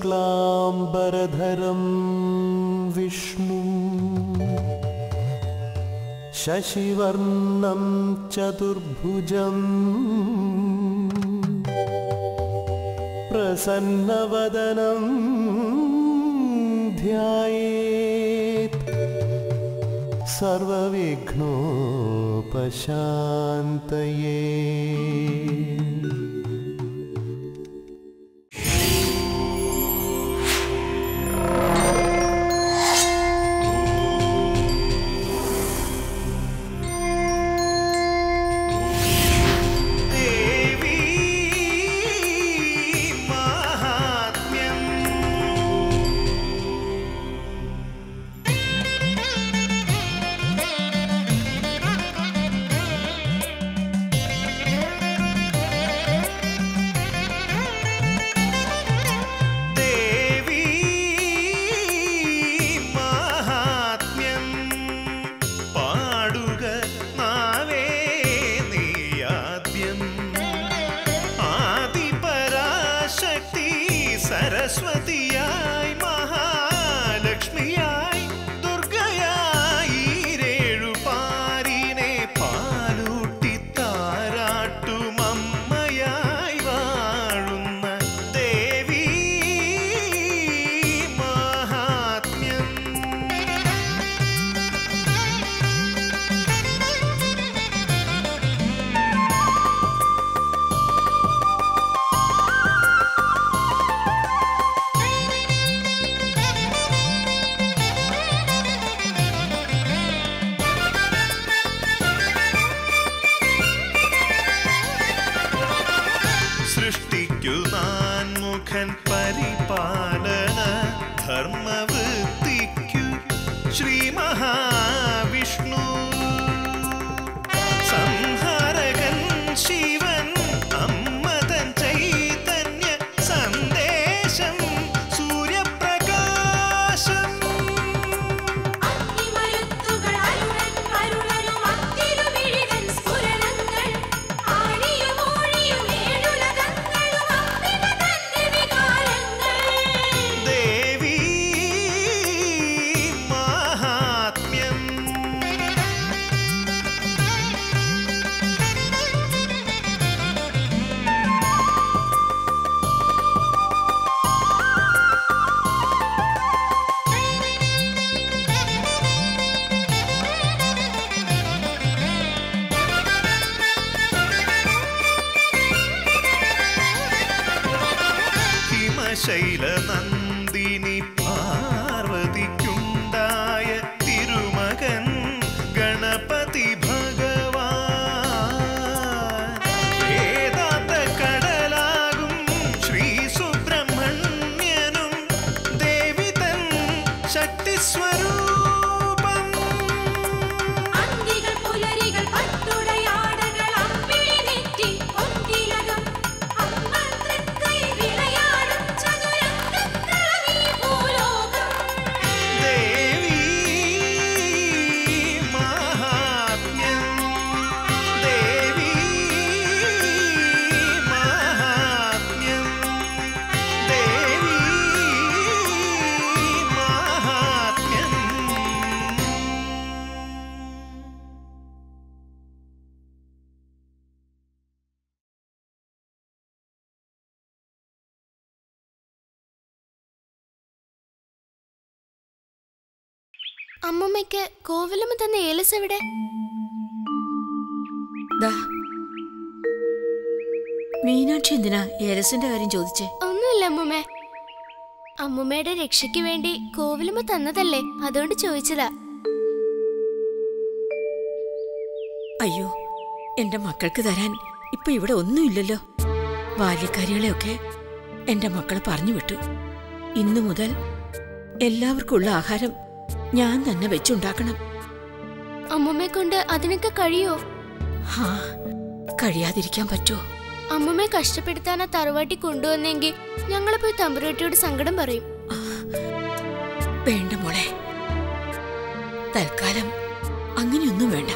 शुक्लाम्बरधरं विष्णु शशिवर्णं चतुर्भुजम् प्रसन्नवदनं ध्यायेत् सर्वविघ्नोपशान्तये ദേവി മാഹാത്മ്യം ദേവി മാഹാത്മ്യം പാടുക നാവേ നീയാദ്യം ആദിപരാശക്തി സരസ്വതിയായി മഹാലക്ഷ്മിയായി ദുർഗയായി രേഴുപാരിനെ പാലൂട്ടി താരാട്ടുമമ്മയായി വാഴുന്ന ദേവി മാഹാത്മ്യം സൃഷ്ടിക്കു നാൻമുഖൻ പരിപാലന ധർമ്മവൃത്തിക്കു ശ്രീ മഹാവിഷ്ണു സംഹാരകൻ ശിവൻ അമ്മതൻ ചൈതന്യ സന്ദേശം സൂര്യപ്രകാശം അഗ്നിമരുത്തുകൾ അരുളൻ അരുളനും അത്തിരുമിഴിതൻ സ്ഫുരണങ്ങൾ ആഴിയും ഊഴിയും ഏഴുലകങ്ങളും അമ്പിക തന്റെ വികാരങ്ങൾ ദേവി മാഹാത്മ്യം ഹിമശൈല നന്ദിനി പാർവതിക്കുണ്ടായ തിരുമകൻ ഗണപതി ഭഗവാൻ വേദാന്ത കടലാകും ശ്രീ സുബ്രഹ്മണ്യനും ദേവി തൻ ശക്തിസ്വരൂപം അന്തികൾ പുലരികൾ പട്ടുടയാടകൾ അമ്പിളി നെറ്റി പൊൻതിലകം അമ്മൻ തൃക്കൈ വിളയാടും ചതുരംഗക്കളമീ ഭൂലോകം ദേവി മാഹാത്മ്യം ദേവി മാഹാത്മ്യം ദേവി മാഹാത്മ്യം അമ്മമ്മയ്ക്ക് കോവിലമ്മ തന്ന ഏലസ് എവിടെ ദാ മീനാക്ഷി എന്തിനാ ഏലസിന്റെ കാര്യം ചോദിച്ചേ ഒന്നുമില്ല അമ്മമ്മേ അമ്മമ്മയുടെ രക്ഷയ്ക്ക് വേണ്ടി കോവിലമ്മ തന്നതല്ലേ അതുകൊണ്ട് ചോദിച്ചതാ അയ്യോ എന്റെ മക്കൾക്ക് തരാൻ ഇപ്പൊ ഇവിടെ ഒന്നുമില്ലല്ലോ ബാല്യക്കാരികളെയൊക്കെ എന്റെ മക്കളെ പറഞ്ഞു വിട്ടു ഇന്നു മുതൽ എല്ലാവർക്കുള്ള ആഹാരം ഞാൻ തന്നെ വെച്ചുണ്ടാക്കണം അമ്മമ്മയെ കൊണ്ട് അതിനൊക്കെ കഴിയോ ഹാ കഴിയാതിരിക്കാൻ പറ്റുമോ അമ്മമ്മയെ കഷ്ടപ്പെടുത്താൻ ആ തറവാട്ടി കൊണ്ടുവന്നെങ്കിൽ ഞങ്ങളെ പോയി തമ്പുരാട്ടിയോട് സങ്കടം പറയും വേണ്ട മോളെ തൽക്കാലം അങ്ങനെയൊന്നും വേണ്ട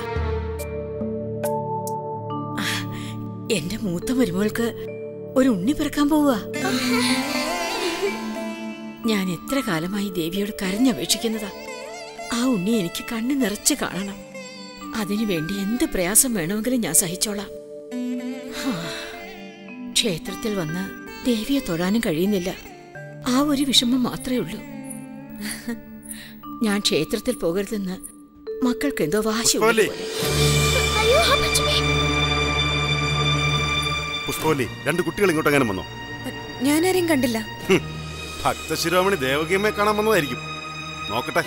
ആ, എന്റെ മൂത്ത മരുമോൾക്ക് ഒരു ഉണ്ണി പിറക്കാൻ പോവുക ഞാൻ എത്ര കാലമായി ദേവിയോട് കരഞ്ഞപേക്ഷിക്കുന്നതാ ആ ഉണ്ണി എനിക്ക് കണ്ണു നിറച്ച് കാണണം അതിനുവേണ്ടി എന്ത് പ്രയാസം വേണമെങ്കിലും ഞാൻ സഹിച്ചോളാം ഹാ. ക്ഷേത്രത്തിൽ വന്ന് ദേവിയെ തൊഴാനും കഴിയുന്നില്ല ആ ഒരു വിഷമം മാത്രമേ ഉള്ളൂ ഞാൻ ക്ഷേത്രത്തിൽ പോകരുതെന്ന് മക്കൾക്ക് എന്തോ വാശി പുഷ്പവല്ലി. അയ്യോ അമ്മച്ചമ്മേ പുഷ്പവല്ലി രണ്ട് കുട്ടികൾ ഇങ്ങോട്ട് എങ്ങനെ വന്നോ ഞാനാരെയും കണ്ടില്ല ഹും, ഭക്തശിരോമണി ദേവകിയമ്മയെ കാണാൻ വന്നതായിരിക്കും നോക്കട്ടെ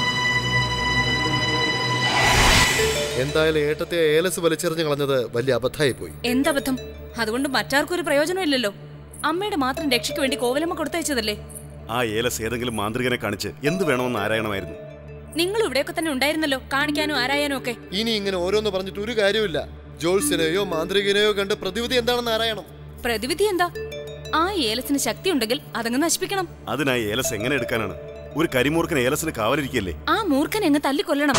എന്തായാലും ഏട്ടത്തെ ഏലസ് വലിച്ചെറിഞ്ഞ് കളഞ്ഞത് വലിയ അബദ്ധമായി പോയി എന്തബദ്ധം അതുകൊണ്ട് മറ്റാർക്കും ഒരു പ്രയോജനമില്ലല്ലോ അമ്മയുടെ മാത്രം രക്ഷയ്ക്ക് വേണ്ടി കോവലമ്മ കൊടുത്തയച്ചതല്ലേ ആ ഏലസ് ഏതെങ്കിലും മാന്ത്രികനെ കാണിച്ച് എന്ത് വേണമെന്ന് ആരായണമായിരുന്നു നിങ്ങൾ ഇവിടെയൊക്കെ തന്നെ ഉണ്ടായിരുന്നല്ലോ കാണിക്കാനും ആരായാനും ഒക്കെ ഇനി ഇങ്ങനെ ഓരോന്ന് പറഞ്ഞിട്ട് ഒരു കാര്യമില്ല ജോത്സ്യനെയോ മാന്ത്രികനെയോ കണ്ട് പ്രതിവിധി എന്താണെന്ന് അറിയണം പ്രതിവിധി എന്താ ആ ഏലസിന് ശക്തി ഉണ്ടെങ്കിൽ അതങ്ങ് നശിപ്പിക്കണം അതിനായി ഏലസ് എങ്ങനെ എടുക്കാനാണ് ഒരു കരിമൂർക്കൻ ഏലസിന് കാവലിരിക്കല്ലേ ആ മൂർഖൻ എങ്ങ് തല്ലിക്കൊല്ലണം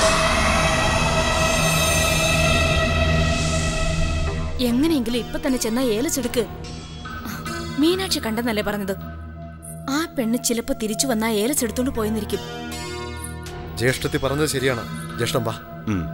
എങ്ങനെയെങ്കിലും ഇപ്പൊ തന്നെ ചെന്ന ഏലച്ചെടുക്ക് മീനാക്ഷി കണ്ടെന്നല്ലേ പറഞ്ഞത് ആ പെണ്ണ് ചിലപ്പോ തിരിച്ചു വന്ന ഏലച്ചെടുത്തോണ്ട് പോയെന്നിരിക്കും ജ്യേഷ്ഠത്തി പറഞ്ഞത് ശരിയാണ് ജ്യേഷ്ഠം വാ ഉം.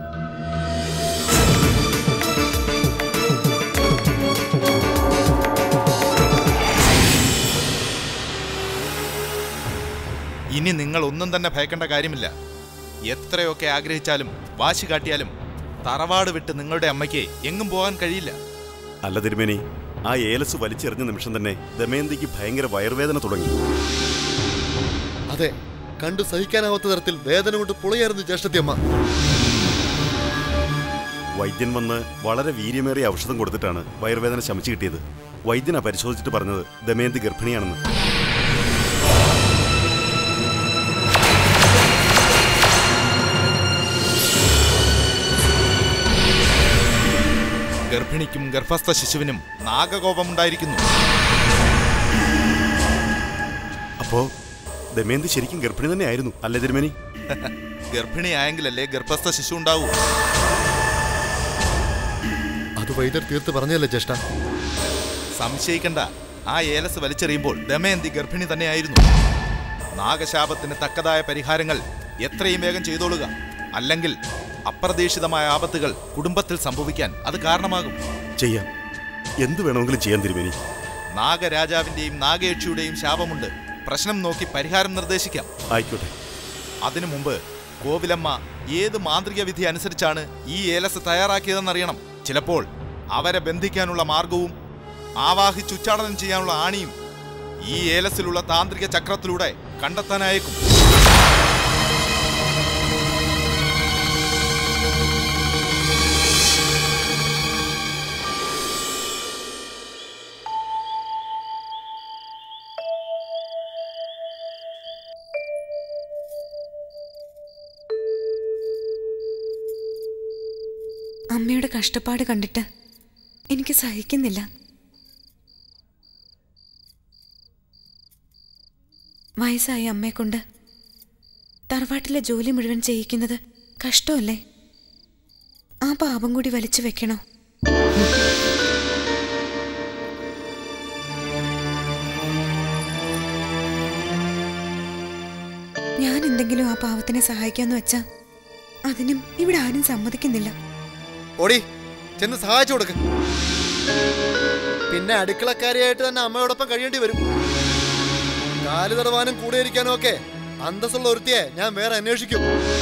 ഇനി നിങ്ങൾ ഒന്നും തന്നെ ഭയക്കേണ്ട കാര്യമില്ല എത്രയൊക്കെ ആഗ്രഹിച്ചാലും വാശി കാട്ടിയാലും തറവാട് വിട്ട് നിങ്ങളുടെ അമ്മയ്ക്ക് എങ്ങും പോകാൻ കഴിയില്ല അല്ല തിരുമേനി ആ ഏലസ് വലിച്ചെറിഞ്ഞ നിമിഷം തന്നെ ദമയന്തിക്ക് ഭയങ്കര വയറുവേദന തുടങ്ങി അതെ കണ്ടു സഹിക്കാനാവാത്ത തരത്തിൽ വേദന കൊണ്ട് പുളയായിരുന്നു ജ്യേഷ്ഠത്തി അമ്മ വൈദ്യൻ വന്ന് വളരെ വീര്യമേറിയ ഔഷധം കൊടുത്തിട്ടാണ് വയറുവേദന ശമിച്ചു കിട്ടിയത് വൈദ്യനാ പരിശോധിച്ചിട്ട് പറഞ്ഞത് ദമയന്തി ഗർഭിണിയാണെന്ന് ഗർഭിണിക്കും ഗർഭസ്ഥ ശിശുവിനും നാഗകോപമുണ്ടായിരിക്കുന്നു അപ്പോ ദമയന്തി ശരിക്കും ഗർഭിണി തന്നെ ആയിരുന്നു അല്ലേ തിരുമേനി ഗർഭിണിയായെങ്കിലല്ലേ ഗർഭസ്ഥ ശിശു ഉണ്ടാവൂ അത് വൈദ്യർ തീർത്ത് പറഞ്ഞല്ലേ ജ്യേഷ്ഠ സംശയിക്കണ്ട ആ ഏലസ് വലിച്ചെറിയുമ്പോൾ ദമയന്തി ഗർഭിണി തന്നെയായിരുന്നു നാഗശാപത്തിന് തക്കതായ പരിഹാരങ്ങൾ എത്രയും വേഗം ചെയ്തോളുക അല്ലെങ്കിൽ അപ്രതീക്ഷിതമായ ആപത്തുകൾ കുടുംബത്തിൽ സംഭവിക്കാൻ അത് കാരണമാകും ചെയ്യാം എന്ത് വേണമെങ്കിലും ചെയ്യാൻ തിരുമേനി നാഗരാജാവിന്റെയും നാഗയക്ഷിയുടെയും ശാപമുണ്ട് പ്രശ്നം നോക്കി പരിഹാരം നിർദ്ദേശിക്കാം ആയിക്കോട്ടെ അതിനു മുമ്പ് കോവിലമ്മ ഏത് മാന്ത്രിക വിധി അനുസരിച്ചാണ് ഈ ഏലസ് തയ്യാറാക്കിയതെന്നറിയണം ചിലപ്പോൾ അവരെ ബന്ധിക്കാനുള്ള മാർഗവും ആവാഹിച്ചുച്ചാടനം ചെയ്യാനുള്ള ആണിയും ഈ ഏലസിലുള്ള താന്ത്രിക ചക്രത്തിലൂടെ കണ്ടെത്താനായേക്കും അമ്മയുടെ കഷ്ടപ്പാട് കണ്ടിട്ട് എനിക്ക് സഹിക്കുന്നില്ല വയസ്സായ അമ്മയെ കൊണ്ട് തറവാട്ടിലെ ജോലി മുഴുവൻ ചെയ്യിക്കുന്നത് കഷ്ടമല്ലേ ആ പാപം കൂടി വലിച്ചു വെക്കണോ ഞാൻ എന്തെങ്കിലും ആ പാവത്തിനെ സഹായിക്കാന്ന് വെച്ചാ അതിനും ഇവിടെ ആരും സമ്മതിക്കുന്നില്ല ഓടി ചെന്ന് സഹായിച്ചു കൊടുക്ക് പിന്നെ അടുക്കളക്കാരിയായിട്ട് തന്നെ അമ്മയോടൊപ്പം കഴിയേണ്ടി വരും കാല് തടവാനും കൂടെ ഇരിക്കാനും ഒക്കെ അന്തസ്സുള്ള ഒരുത്തിയെ ഞാൻ വേറെ അന്വേഷിക്കും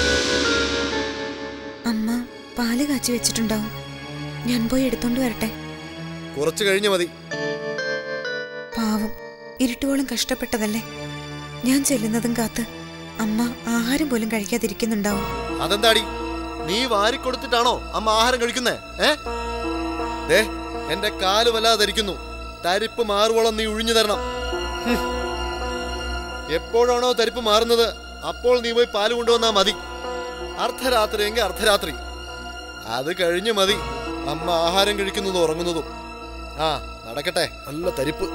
അമ്മ പാല് കാച്ചി വെച്ചിട്ടുണ്ടാവും ഞാൻ പോയി എടുത്തോണ്ട് വരട്ടെ കുറച്ച് കഴിഞ്ഞ് മതി പാവം ഇരുട്ടുവോളം കഷ്ടപ്പെട്ടതല്ലേ ഞാൻ ചെല്ലുന്നതും കാത്ത് അമ്മ ആഹാരം പോലും കഴിക്കാതിരിക്കുന്നുണ്ടാവും അതെന്താടി നീ വാരിക്കൊടുത്തിട്ടാണോ അമ്മ ആഹാരം കഴിക്കുന്നേ ഏ ദേ എന്റെ കാല് വല്ലാതെ ധരിക്കുന്നു തരിപ്പ് മാറുവോളം നീ ഒഴിഞ്ഞു തരണം ഹും. എപ്പോഴാണോ തരിപ്പ് മാറുന്നത് അപ്പോൾ നീ പോയി പാല് കൊണ്ടുവന്നാ മതി അർദ്ധരാത്രി എങ്കിൽ അർദ്ധരാത്രി അത് കഴിഞ്ഞ് മതി അമ്മ ആഹാരം കഴിക്കുന്നതും ഉറങ്ങുന്നതും ആ നടക്കട്ടെ നല്ല തരിപ്പ്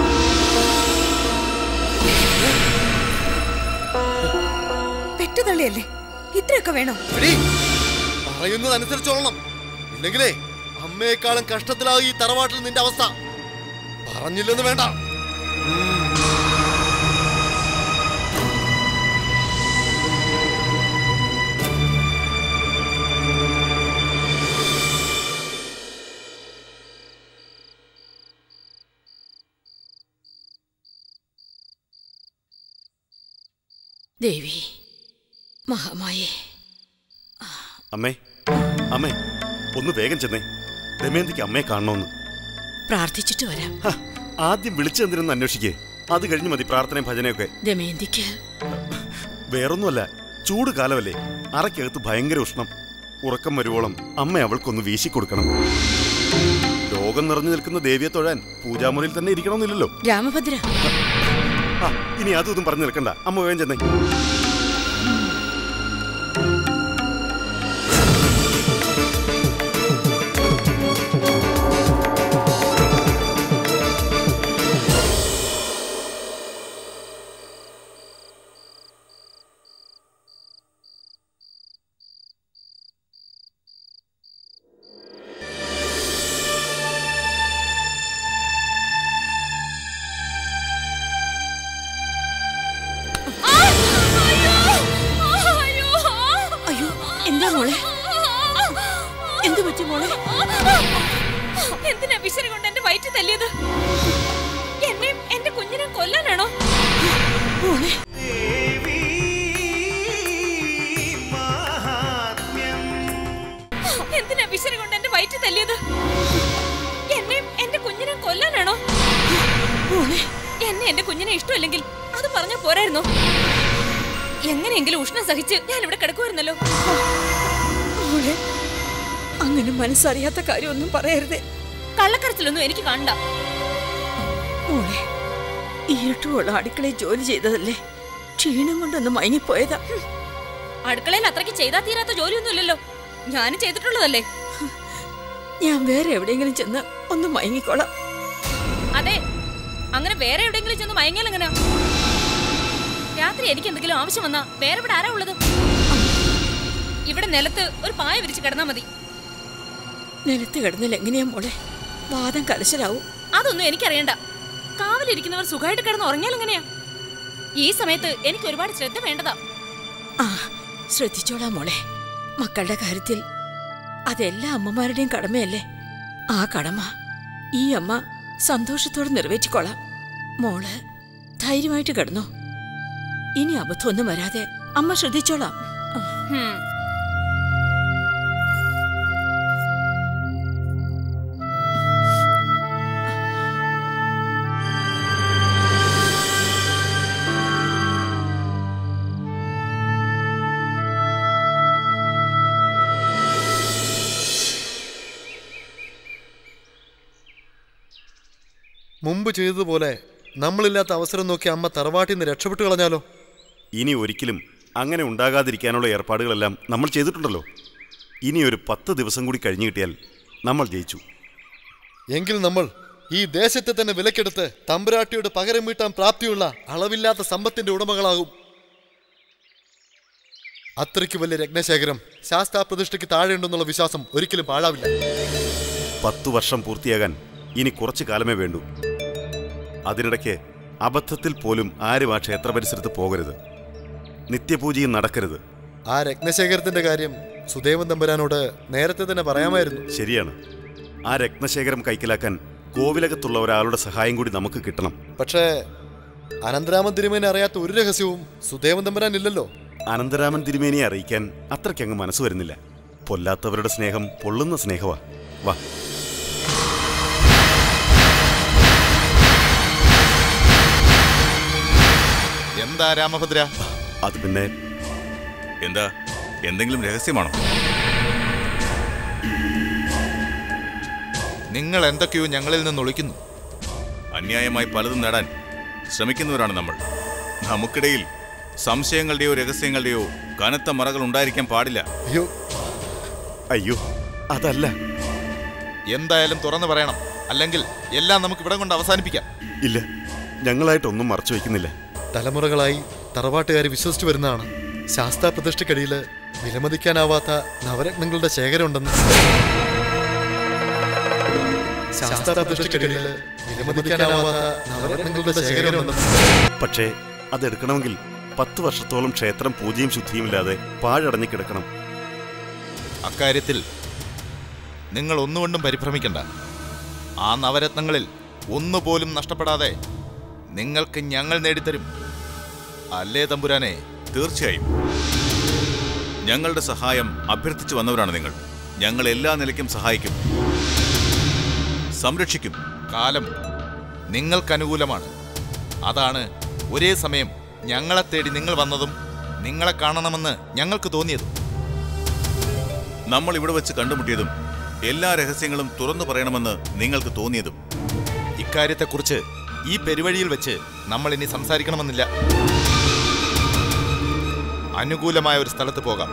പെട്ടുതള്ളിയല്ലേ ഇത്രയൊക്കെ വേണോ എടീ, പറയുന്നതനുസരിച്ചോളണം ഇല്ലെങ്കിലേ അമ്മയെക്കാളും കഷ്ടത്തിലാകും ഈ തറവാട്ടിൽ നിന്റെ അവസ്ഥ പറഞ്ഞില്ലെന്ന് വേണ്ട ദേവി മഹാമായേ അമ്മേ അമ്മേ ഒന്ന് വേഗം ചെന്നേ ദമയന്തിക്ക് അമ്മയെ കാണണമെന്ന് പ്രാർത്ഥിച്ചിട്ട് വരാം ഹ, ആദ്യം വിളിച്ചെന്തിനൊന്ന് അന്വേഷിക്കേ അത് കഴിഞ്ഞ് മതി പ്രാർത്ഥനയും ഭജനയൊക്കെ ദമയന്തിക്ക് വേറൊന്നുമല്ല ചൂട് കാലമല്ലേ അറയ്ക്കകത്ത് ഭയങ്കര ഉഷ്ണം ഉറക്കം വരുവോളം അമ്മ അവൾക്കൊന്ന് വീശിക്കൊടുക്കണം രോഗം നിറഞ്ഞു നിൽക്കുന്ന ദേവിയെ തൊഴാൻ പൂജാമുറിയിൽ തന്നെ ഇരിക്കണമെന്നില്ലല്ലോ രാമഭദ്ര ആ ഇനി അതും ഇതും പറഞ്ഞു നിൽക്കണ്ട അമ്മ വേഗം ചെന്നേ അയ്യോ എന്താ മോളെ എന്തു പറ്റി മോളെ എന്തിനാ വിശറി കൊണ്ട് എന്റെ വയറ്റ് തല്ലിയത് എന്നെയും എന്റെ കുഞ്ഞിനെ കൊല്ലാനാണോ മോളെ എന്തിനാ വിശറി കൊണ്ട് എന്റെ വയറ്റ് തല്ലിയത് എന്നെയും എന്റെ കുഞ്ഞിനെ കൊല്ലാനാണോ മോളെ എന്നെ എന്റെ കുഞ്ഞിനെ ഇഷ്ടമല്ലെങ്കിൽ അത് പറഞ്ഞാ പോരായിരുന്നോ എങ്ങനെയെങ്കിലും ഉഷ്ണം സഹിച്ച് ഞാൻ ഇവിടെ കിടക്കുമായിരുന്നല്ലോ മോളെ അങ്ങനെ മനസ്സറിയാത്ത കാര്യമൊന്നും പറയരുതേ കള്ളക്കരച്ചിലൊന്നും എനിക്ക് കാണണ്ട മോളെ ഇരുട്ടുള്ള അടുക്കളയിൽ ജോലി ചെയ്തതല്ലേ ക്ഷീണം കൊണ്ടൊന്ന് മയങ്ങിപ്പോയതാ അടുക്കളയിൽ അത്രയ്ക്ക് ചെയ്താ തീരാത്ത ജോലിയൊന്നുമില്ലല്ലോ ഞാനും ചെയ്തിട്ടുള്ളതല്ലേ ഞാൻ വേറെ എവിടെയെങ്കിലും ചെന്ന് ഒന്ന് മയങ്ങിക്കോളാം അതെ അങ്ങനെ വേറെ എവിടെയെങ്കിലും ചെന്ന് മയങ്ങിയാൽ എങ്ങനെയാ രാത്രി എനിക്ക് എന്തെങ്കിലും ആവശ്യം വന്നാ വേറെ ഇവിടെ ആരാ ഉള്ളത് ഇവിടെ നിലത്ത് ഒരു പായ വിരിച്ച് കിടന്നാ മതി നിലത്ത് കിടന്നാൽ എങ്ങനെയാ മോളെ വാദം കലശലാവും അതൊന്നും എനിക്കറിയണ്ട കാവലിരിക്കുന്നവർ സുഖമായിട്ട് കിടന്ന് ഉറങ്ങിയാൽ എങ്ങനെയാ ഈ സമയത്ത് എനിക്ക് ഒരുപാട് ശ്രദ്ധ വേണ്ടതാ ആ ശ്രദ്ധിച്ചോളാം മോളെ മക്കളുടെ കാര്യത്തിൽ അതെല്ലാ അമ്മമാരുടെയും കടമയല്ലേ ആ കടമ ഈ അമ്മ സന്തോഷത്തോടെ നിറവേറ്റിക്കോളാം മോള് ധൈര്യമായിട്ട് കിടന്നോ ഇനി അബദ്ധമൊന്നും വരാതെ അമ്മ ശ്രദ്ധിച്ചോളാം ആ. ഹും. മുമ്പ് ചെയ്തതുപോലെ നമ്മളില്ലാത്ത അവസരം നോക്കി അമ്മ തറവാട്ടിൽ നിന്ന് രക്ഷപ്പെട്ടു കളഞ്ഞാലോ ഇനി ഒരിക്കലും അങ്ങനെ ഉണ്ടാകാതിരിക്കാനുള്ള ഏർപ്പാടുകളെല്ലാം നമ്മൾ ചെയ്തിട്ടുണ്ടല്ലോ ഇനി ഒരു പത്ത് ദിവസം കൂടി കഴിഞ്ഞു കിട്ടിയാൽ നമ്മൾ ജയിച്ചു എങ്കിൽ നമ്മൾ ഈ ദേശത്തെ തന്നെ വിലക്കെടുത്ത് തമ്പുരാട്ടിയോട് പകരം വീട്ടാൻ പ്രാപ്തിയുള്ള അളവില്ലാത്ത സമ്പത്തിന്റെ ഉടമകളാകും അത്രയ്ക്ക് വലിയ രത്നശേഖരം ശാസ്താ പ്രതിഷ്ഠയ്ക്ക് താഴെയുണ്ടെന്നുള്ള വിശ്വാസം ഒരിക്കലും പാഴാവില്ല പത്തു വർഷം പൂർത്തിയാകാൻ ഇനി കുറച്ചു കാലമേ വേണ്ടൂ അതിനിടയ്ക്ക് അബദ്ധത്തിൽ പോലും ആരും ആ ക്ഷേത്ര പരിസരത്ത് പോകരുത് നിത്യപൂജയും നടക്കരുത് ആ രത്നശേഖരത്തിന്റെ കാര്യം സുദേവൻ തമ്പുരാനോട് നേരത്തെ തന്നെ പറയാമായിരുന്നു ശരിയാണ് ആ രത്നശേഖരം കൈക്കലാക്കാൻ കോവിലകത്തുള്ള ഒരാളുടെ സഹായം കൂടി നമുക്ക് കിട്ടണം പക്ഷേ അനന്തരാമൻ തിരുമേനെ അറിയാത്ത ഒരു രഹസ്യവും സുദേവൻ തമ്പുരാൻ ഇല്ലല്ലോ അനന്തരാമൻ തിരുമേനിയെ അറിയിക്കാൻ അത്രയ്ക്കങ്ങ് മനസ്സ് വരുന്നില്ല പൊല്ലാത്തവരുടെ സ്നേഹം പൊള്ളുന്ന സ്നേഹമാ വാ എന്താ രാമഭദ്ര അത് പിന്നെ എന്താ എന്തെങ്കിലും രഹസ്യമാണോ നിങ്ങൾ എന്തൊക്കെയോ ഞങ്ങളിൽ നിന്ന് ഒളിക്കുന്നു അന്യായമായി പലതും നേടാൻ ശ്രമിക്കുന്നവരാണ് നമ്മൾ നമുക്കിടയിൽ സംശയങ്ങളുടെയോ രഹസ്യങ്ങളുടെയോ കനത്ത മറകൾ ഉണ്ടായിരിക്കാൻ പാടില്ല അയ്യോ അയ്യോ അതല്ല എന്തായാലും തുറന്നു പറയണം അല്ലെങ്കിൽ എല്ലാം നമുക്ക് ഇവിടെ കൊണ്ട് അവസാനിപ്പിക്കാം ഇല്ല ഞങ്ങളായിട്ടൊന്നും മറച്ചു വയ്ക്കുന്നില്ല തലമുറകളായി തറവാട്ടുകാർ വിശ്വസിച്ചു വരുന്നതാണ് ശാസ്താ പ്രതിഷ്ഠയ്ക്കടിയിൽ വിലമതിക്കാനാവാത്ത നവരത്നങ്ങളുടെ ശേഖരമുണ്ടെന്ന് ശാസ്താ പ്രതിഷ്ഠയ്ക്കടിയിൽ വിലമതിക്കാനാവാത്ത നവരത്നങ്ങളുടെ ശേഖരമുണ്ടെന്ന് പക്ഷേ അതെടുക്കണമെങ്കിൽ പത്ത് വർഷത്തോളം ക്ഷേത്രം പൂജയും ശുദ്ധിയുമില്ലാതെ പാഴടഞ്ഞു കിടക്കണം അക്കാര്യത്തിൽ നിങ്ങൾ ഒന്നുകൊണ്ടും പരിഭ്രമിക്കണ്ട ആ നവരത്നങ്ങളിൽ ഒന്നുപോലും നഷ്ടപ്പെടാതെ നിങ്ങൾക്ക് ഞങ്ങൾ നേടിത്തരും അല്ലേ തമ്പുരാനെ തീർച്ചയായും ഞങ്ങളുടെ സഹായം അഭ്യർത്ഥിച്ചു വന്നവരാണ് നിങ്ങൾ ഞങ്ങൾ എല്ലാ നിലയ്ക്കും സഹായിക്കും സംരക്ഷിക്കും കാലം നിങ്ങൾക്കനുകൂലമാണ് അതാണ് ഒരേ സമയം ഞങ്ങളെ തേടി നിങ്ങൾ വന്നതും നിങ്ങളെ കാണണമെന്ന് ഞങ്ങൾക്ക് തോന്നിയതും നമ്മൾ ഇവിടെ വെച്ച് കണ്ടുമുട്ടിയതും എല്ലാ രഹസ്യങ്ങളും തുറന്നു പറയണമെന്ന് നിങ്ങൾക്ക് തോന്നിയതും ഇക്കാര്യത്തെക്കുറിച്ച് ഈ പെരുവഴിയിൽ വെച്ച് നമ്മൾ ഇനി സംസാരിക്കണമെന്നില്ല അനുകൂലമായ ഒരു സ്ഥലത്ത് പോകാം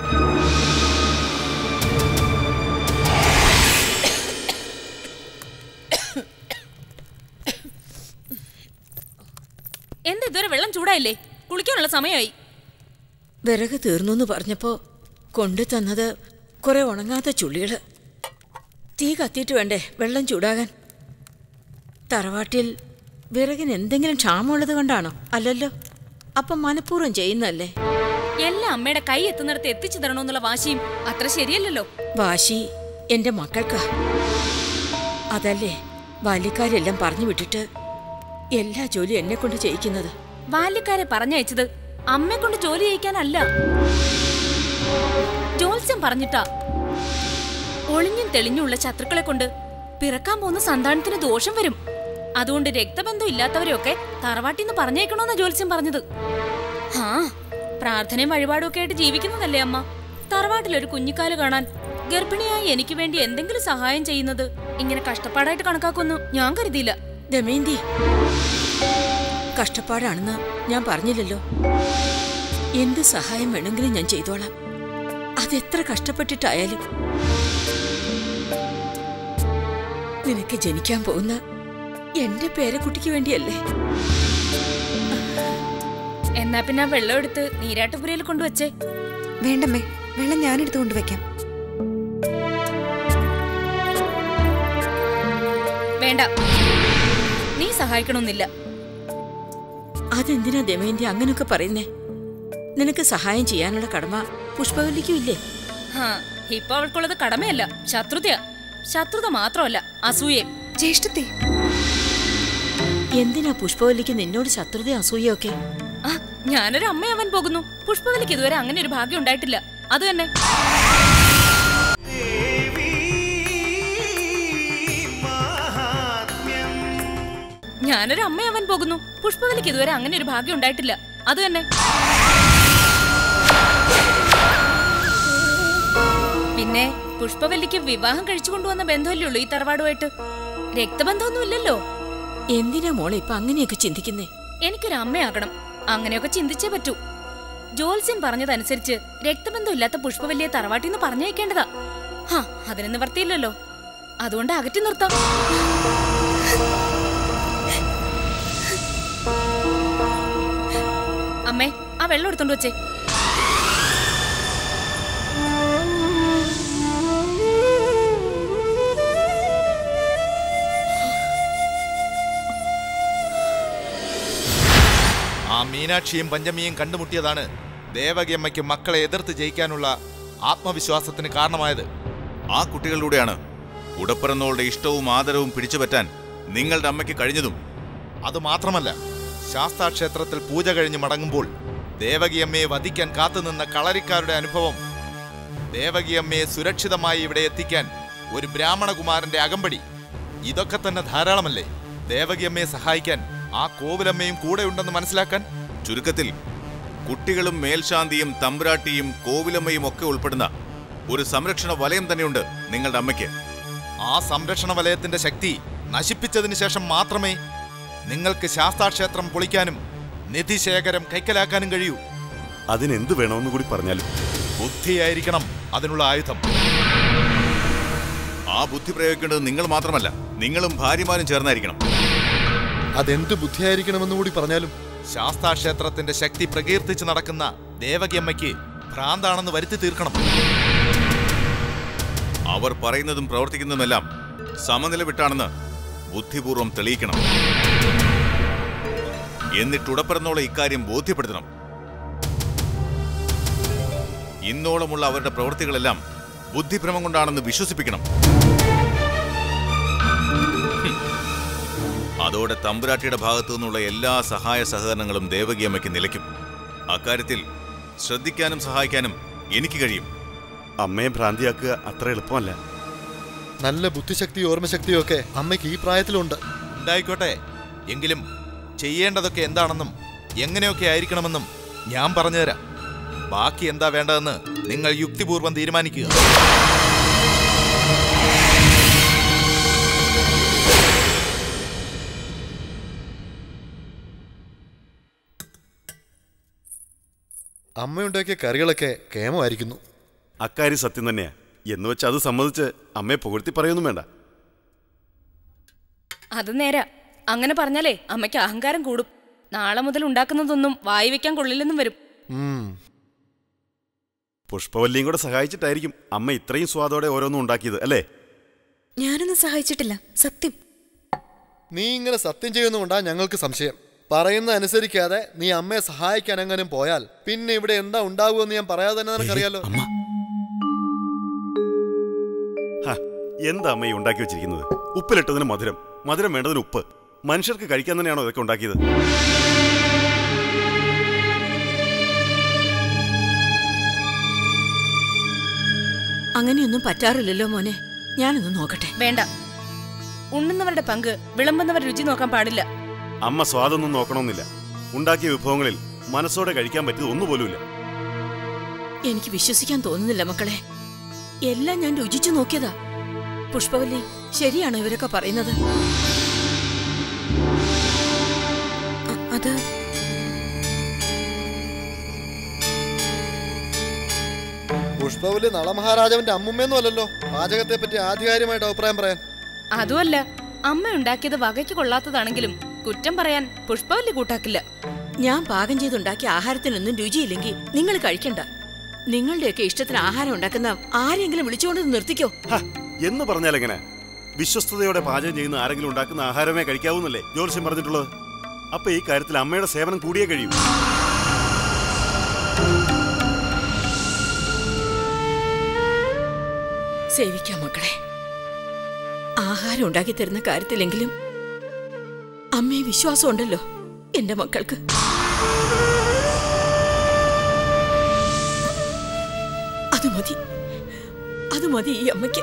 എന്താ ഇതുവരെ വെള്ളം ചൂടായില്ലേ കുളിക്കാനുള്ള സമയമായി വിറക് തീർന്നു എന്ന് പറഞ്ഞപ്പോ കൊണ്ടു തന്നത് കുറെ ഉണങ്ങാത്ത ചുള്ളികള് തീ കത്തിയിട്ട് വേണ്ടേ വെള്ളം ചൂടാകാൻ തറവാട്ടിൽ വിറകിന് എന്തെങ്കിലും ക്ഷാമമുള്ളത് കൊണ്ടാണോ അല്ലല്ലോ അപ്പം മനഃപൂർവ്വം ചെയ്യുന്നല്ലേ എല്ലാം അമ്മയുടെ കൈ എത്തുന്നിടത്ത് എത്തിച്ചു തരണമെന്നുള്ള വാശിയും അത്ര ശരിയല്ലല്ലോ വാശി എന്റെ മക്കൾക്കാ അതല്ലേ ബാല്യക്കാരെല്ലാം പറഞ്ഞു വിട്ടിട്ട് എല്ലാ ജോലിയും എന്നെ കൊണ്ട് ചെയ്യിക്കുന്നത് ബാല്യക്കാരെ പറഞ്ഞയച്ചത് അമ്മയെ കൊണ്ട് ജോലി ചെയ്യിക്കാനല്ല ജോത്സ്യം പറഞ്ഞിട്ടാ ഒളിഞ്ഞും തെളിഞ്ഞുള്ള ശത്രുക്കളെ കൊണ്ട് പിറക്കാൻ പോകുന്ന സന്താനത്തിന് ദോഷം വരും അതുകൊണ്ട് രക്തബന്ധം ഇല്ലാത്തവരെയൊക്കെ തറവാട്ടിൽ നിന്ന് പറഞ്ഞേക്കണോന്നാ ജോത്സ്യം പറഞ്ഞത് ആ പ്രാർത്ഥനയും വഴിപാടും ഒക്കെ ആയിട്ട് ജീവിക്കുന്നതല്ലേ അമ്മ തറവാട്ടിൽ ഒരു കുഞ്ഞിക്കാല് കാണാൻ ഗർഭിണിയായി എനിക്ക് വേണ്ടി എന്തെങ്കിലും സഹായം ചെയ്യുന്നത് ഇങ്ങനെ കഷ്ടപ്പാടായിട്ട് കണക്കാക്കുമെന്ന് ഞാൻ കരുതിയില്ല ദമയന്തി കഷ്ടപ്പാടാണെന്ന് ഞാൻ പറഞ്ഞില്ലല്ലോ എന്ത് സഹായം വേണമെങ്കിലും ഞാൻ ചെയ്തോളാം അതെത്ര കഷ്ടപ്പെട്ടിട്ടായാലും നിനക്ക് ജനിക്കാൻ പോകുന്ന എന്റെ പേരക്കുട്ടിക്ക് വേണ്ടിയല്ലേ എന്നാ പിന്നെ ആ വെള്ളം എടുത്ത് നീരാട്ടുപുരയിൽ കൊണ്ടുവച്ചേ വേണ്ടമ്മേ വെള്ളം ഞാനെടുത്ത് കൊണ്ടുവയ്ക്കാം വേണ്ട നീ സഹായിക്കണമെന്നില്ല അതെന്തിനാ ദമയന്തി അങ്ങനൊക്കെ പറയുന്നേ നിനക്ക് സഹായം ചെയ്യാനുള്ള കടമ പുഷ്പവല്ലിക്കും ഇല്ലേ ഹാ ഇപ്പൊ അവൾക്കുള്ളത് കടമയല്ല ശത്രുതയാ ശത്രുത മാത്രമല്ല അസൂയയും ജ്യേഷ്ഠത്തെ എന്തിനാ പുഷ്പവല്ലിക്ക് നിന്നോട് ശത്രുത അസൂയൊക്കെ ആ ഞാനൊരു അമ്മയാവാൻ പോകുന്നു പുഷ്പവലിക്ക് ഇതുവരെ അങ്ങനെ ഒരു ഭാഗ്യം ഉണ്ടായിട്ടില്ല അത് തന്നെ ഞാനൊരു അമ്മയാവാൻ പോകുന്നു പുഷ്പവലിക്ക് ഇതുവരെ അങ്ങനെ ഒരു ഭാഗ്യം ഉണ്ടായിട്ടില്ല അത് തന്നെ പിന്നെ പുഷ്പവല്ലിക്ക് വിവാഹം കഴിച്ചു കൊണ്ടുവന്ന ബന്ധമല്ലേ ഉള്ളൂ ഈ തറവാടുമായിട്ട് രക്തബന്ധമൊന്നുമില്ലല്ലോ എന്തിനാ മോളെ ഇപ്പൊ അങ്ങനെയൊക്കെ ചിന്തിക്കുന്നേ എനിക്കൊരു അമ്മയാകണം അങ്ങനെയൊക്കെ ചിന്തിച്ചേ പറ്റൂ ജോത്സ്യൻ പറഞ്ഞതനുസരിച്ച് രക്തബന്ധമില്ലാത്ത പുഷ്പവല്ലിയെ തറവാട്ടിൽ നിന്ന് പറഞ്ഞയക്കേണ്ടതാ ഹാ അതിന് നിവർത്തിയില്ലല്ലോ അതുകൊണ്ട് അകറ്റി നിർത്താം അമ്മേ ആ വെള്ളം എടുത്തോണ്ട് വെച്ചേ ആ മീനാക്ഷിയും പഞ്ചമിയും കണ്ടുമുട്ടിയതാണ് ദേവകിയമ്മയ്ക്ക് മക്കളെ എതിർത്ത് ജയിക്കാനുള്ള ആത്മവിശ്വാസത്തിന് കാരണമായത് ആ കുട്ടികളിലൂടെയാണ് ഉടപ്പിറന്നോളുടെ ഇഷ്ടവും ആദരവും പിടിച്ചുപറ്റാൻ നിങ്ങളുടെ അമ്മയ്ക്ക് കഴിഞ്ഞതും അതുമാത്രമല്ല ശാസ്താക്ഷേത്രത്തിൽ പൂജ കഴിഞ്ഞ് മടങ്ങുമ്പോൾ ദേവകിയമ്മയെ വധിക്കാൻ കാത്തുനിന്ന കളരിക്കാരുടെ അനുഭവം ദേവകിയമ്മയെ സുരക്ഷിതമായി ഇവിടെ എത്തിക്കാൻ ഒരു ബ്രാഹ്മണകുമാരന്റെ അകമ്പടി ഇതൊക്കെ തന്നെ ധാരാളമല്ലേ ദേവകിയമ്മയെ സഹായിക്കാൻ ആ കോവിലമ്മയും കൂടെയുണ്ടെന്ന് മനസ്സിലാക്കാൻ ചുരുക്കത്തിൽ കുട്ടികളും മേൽശാന്തിയും തമ്പുരാട്ടിയും കോവിലമ്മയും ഒക്കെ ഉൾപ്പെടുന്ന ഒരു സംരക്ഷണ വലയം തന്നെയുണ്ട് നിങ്ങളുടെ അമ്മയ്ക്ക് ആ സംരക്ഷണ വലയത്തിന്റെ ശക്തി നശിപ്പിച്ചതിന് ശേഷം മാത്രമേ നിങ്ങൾക്ക് ശാസ്താക്ഷേത്രം പൊളിക്കാനും നിധിശേഖരം കൈക്കലാക്കാനും കഴിയൂ അതിനെന്ത് വേണമെന്ന് കൂടി പറഞ്ഞാലും ബുദ്ധിയായിരിക്കണം അതിനുള്ള ആയുധം ആ ബുദ്ധി പ്രയോഗിക്കേണ്ടത് നിങ്ങൾ മാത്രമല്ല നിങ്ങളും ഭാര്യമാരും ചേർന്നായിരിക്കണം അതെന്ത് ബുദ്ധിയായിരിക്കണമെന്ന് കൂടി പറഞ്ഞാലും ശാസ്താക്ഷേത്രത്തിന്റെ ശക്തി പ്രകീർത്തിച്ച് നടക്കുന്ന ദേവകിയമ്മയ്ക്ക് ഭ്രാന്താണെന്ന് വരുത്തി തീർക്കണം അവർ പറയുന്നതും പ്രവർത്തിക്കുന്നതുമെല്ലാം സമനില വിട്ടാണെന്ന് ബുദ്ധിപൂർവം തെളിയിക്കണം എന്നിട്ട് ഉടപ്പിറന്നോളം ഇക്കാര്യം ബോധ്യപ്പെടുത്തണം ഇന്നോളമുള്ള അവരുടെ പ്രവൃത്തികളെല്ലാം ബുദ്ധിഭ്രമം കൊണ്ടാണെന്ന് വിശ്വസിപ്പിക്കണം ഹും. അതോടെ തമ്പുരാട്ടിയുടെ ഭാഗത്തു നിന്നുള്ള എല്ലാ സഹായ സഹകരണങ്ങളും ദേവകിയമ്മയ്ക്ക് നിലയ്ക്കും അക്കാര്യത്തിൽ ശ്രദ്ധിക്കാനും സഹായിക്കാനും എനിക്ക് കഴിയും അമ്മയെ ഭ്രാന്തിയാക്കുക അത്ര എളുപ്പമല്ല നല്ല ബുദ്ധിശക്തിയും ഓർമ്മശക്തിയും ഒക്കെ അമ്മയ്ക്ക് ഈ പ്രായത്തിലുണ്ട് ഉണ്ടായിക്കോട്ടെ എങ്കിലും ചെയ്യേണ്ടതൊക്കെ എന്താണെന്നും എങ്ങനെയൊക്കെ ആയിരിക്കണമെന്നും ഞാൻ പറഞ്ഞുതരാം ബാക്കി എന്താ വേണ്ടതെന്ന് നിങ്ങൾ യുക്തിപൂർവ്വം തീരുമാനിക്കുക അമ്മയുണ്ടാക്കിയ കറികളൊക്കെ കേമമായിരിക്കുന്നു അക്കാര്യം സത്യം തന്നെയാ എന്ന് വെച്ച് അത് സമ്മതിച്ച് അമ്മയെ പുകഴ്ത്തി പറയൊന്നും വേണ്ട അത് നേരാ അങ്ങനെ പറഞ്ഞാലേ അമ്മയ്ക്ക് അഹങ്കാരം കൂടും നാളെ മുതൽ ഉണ്ടാക്കുന്നതൊന്നും വായി വെക്കാൻ കൊള്ളില്ലെന്നും വരും ഉം. പുഷ്പവല്ലിയും കൂടെ സഹായിച്ചിട്ടായിരിക്കും അമ്മ ഇത്രയും സ്വാദോടെ ഓരോന്നും ഉണ്ടാക്കിയത് അല്ലേ ഞാനൊന്നും സഹായിച്ചിട്ടില്ല സത്യം നീ ഇങ്ങനെ സത്യം ചെയ്യുന്നുകൊണ്ടാ ഞങ്ങൾക്ക് സംശയം പറയുന്ന അനുസരിക്കാതെ നീ അമ്മയെ സഹായിക്കാൻ എങ്ങാനും പോയാൽ പിന്നെ ഇവിടെ എന്താ ഉണ്ടാവുമെന്ന് ഞാൻ പറയാതെ തന്നെ നിനക്കറിയാലോ അമ്മ ഹ, എന്താ അമ്മ ഈ ഉണ്ടാക്കി വെച്ചിരിക്കുന്നത് ഉപ്പിലിട്ടതിന് മധുരം മധുരം വേണ്ടതിന് ഉപ്പ് മനുഷ്യർക്ക് കഴിക്കാൻ തന്നെയാണോ ഇതൊക്കെ ഉണ്ടാക്കിയത് അങ്ങനെയൊന്നും പറ്റാറില്ലല്ലോ മോനെ ഞാനൊന്ന് നോക്കട്ടെ വേണ്ട ഉണ്ണുന്നവരുടെ പങ്ക് വിളമ്പുന്നവർ രുചി നോക്കാൻ പാടില്ല അമ്മ സ്വാദൊന്നും നോക്കണമെന്നില്ല ഉണ്ടാക്കിയ വിഭവങ്ങളിൽ മനസ്സോടെ കഴിക്കാൻ പറ്റിയത് ഒന്നുപോലുമില്ല എനിക്ക് വിശ്വസിക്കാൻ തോന്നുന്നില്ല മക്കളെ എല്ലാം ഞാൻ രുചിച്ചു നോക്കിയതാ പുഷ്പവല്ലി ശരിയാണോ ഇവരൊക്കെ പറയുന്നത് അ- അത് പുഷ്പവല്ലി നളമഹാരാജാവിന്റെ അമ്മുമ്മയൊന്നും അല്ലല്ലോ പാചകത്തെ പറ്റി ആധികാരികമായിട്ട് അഭിപ്രായം പറയാൻ അതുമല്ല അമ്മ ഉണ്ടാക്കിയത് വകയ്ക്ക് കൊള്ളാത്തതാണെങ്കിലും കുറ്റം പറയാൻ പുഷ്പവല്ലി കൂട്ടാക്കില്ല ഞാൻ പാകം ചെയ്തുണ്ടാക്കിയ ആഹാരത്തിനൊന്നും രുചിയില്ലെങ്കിൽ നിങ്ങൾ കഴിക്കണ്ട നിങ്ങളുടെയൊക്കെ ഇഷ്ടത്തിന് ആഹാരം ഉണ്ടാക്കുന്ന ആരെങ്കിലും വിളിച്ചുകൊണ്ട് നിർത്തിക്കോ ഹ, എന്ന് പറഞ്ഞാൽ എങ്ങനെ വിശ്വസ്തയോടെ പാചകം ചെയ്യുന്ന ആരെങ്കിലും ഉണ്ടാക്കുന്ന ആഹാരമേ കഴിക്കാവൂന്നല്ലേ ജ്യോത്സ്യം പറഞ്ഞിട്ടുള്ളത് അപ്പൊ ഈ കാര്യത്തിൽ അമ്മയുടെ സേവനം കൂടിയേ കഴിയും സേവിക്കാം മക്കളെ ആഹാരം ഉണ്ടാക്കി തരുന്ന കാര്യത്തിലെങ്കിലും അമ്മയെ വിശ്വാസമുണ്ടല്ലോ എന്റെ മക്കൾക്ക് അത് മതി അത് മതി ഈ അമ്മയ്ക്ക്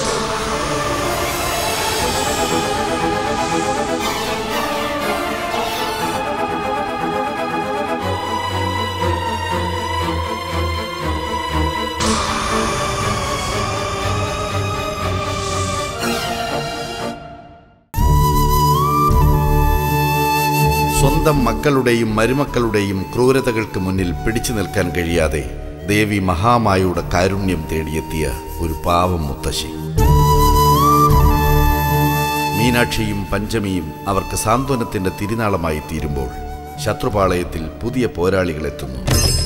സ്വന്തം മക്കളുടെയും മരുമക്കളുടെയും ക്രൂരതകൾക്ക് മുന്നിൽ പിടിച്ചു നിൽക്കാൻ കഴിയാതെ ദേവി മഹാമായയുടെ കാരുണ്യം തേടിയെത്തിയ ഒരു പാവം മുത്തശ്ശി മീനാക്ഷിയും പഞ്ചമിയും അവർക്ക് സാന്ത്വനത്തിന്റെ തിരുനാളമായി തീരുമ്പോൾ ശത്രുപാളയത്തിൽ പുതിയ പോരാളികൾ എത്തുന്നു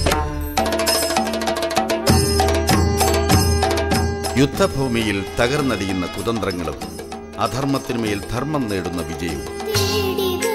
യുദ്ധഭൂമിയിൽ തകർന്നടിയുന്ന കുതന്ത്രങ്ങളും അധർമ്മത്തിനുമേൽ ധർമ്മം നേടുന്ന വിജയവും തേടി